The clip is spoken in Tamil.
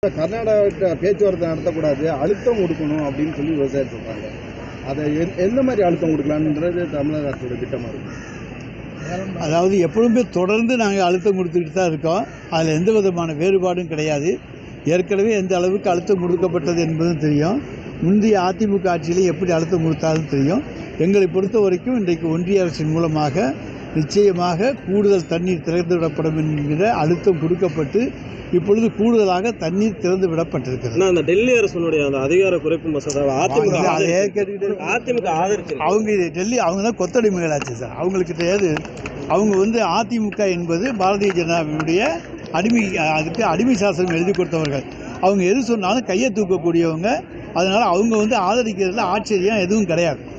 கர்நாடகா பேச்சுவார்த்தை நடத்தக்கூடாது அழுத்தம் கொடுக்கணும் அப்படின்னு சொல்லி விவசாயம் சொல்றாங்க அதை எந்த- எந்த மாதிரி அழுத்தம் கொடுக்கலான்றது தமிழக அரசோட திட்டமா இருக்கு அதாவது எப்பொழுதுமே தொடர்ந்து நாங்கள் அழுத்தம் கொடுத்துக்கிட்டு தான் இருக்கோம் அதில் எந்த விதமான வேறுபாடும் கிடையாது ஏற்கனவே எந்த அளவுக்கு அழுத்தம் கொடுக்கப்பட்டது என்பதும் தெரியும் முந்தைய அதிமுக ஆட்சியிலே எப்படி அழுத்தம் கொடுத்தாலும் தெரியும் எங்களை பொறுத்த வரைக்கும் இன்றைக்கு ஒன்றிய அரசின் மூலமாக நிச்சயமாக கூடுதல் தண்ணீர் திறந்து விடப்படும் என்கிற அழுத்தம் கொடுக்கப்பட்டு இப்பொழுது கூடுதலாக தண்ணீர் திறந்து விடப்பட்டிருக்கிறது ஆனா அந்த டெல்லி அரசனுடைய அந்த அதிகார குறைப்பு மசோதாவை அதிமுக அதை ஆதரிச்சு- ஏற்கனவே அதிமுக ஆதரிச்சு அவங்க இது டெல்லி அவங்க தான் கொத்தடிமைகளாச்சு சார் அவங்களுக்கு தெரியாது அவங்க வந்து அதிமுக என்பது பாரதிய ஜனதாவினுடைய அடிமை அதுக்கு அடிமை சாசனம் எழுதி கொடுத்தவர்கள் அவங்க எது சொன்னாலும் கையை தூக்கக்கூடியவங்க அதனால் அவங்க வந்து ஆதரிக்கிறதுல ஆச்சரியம் எதுவும் கிடையாது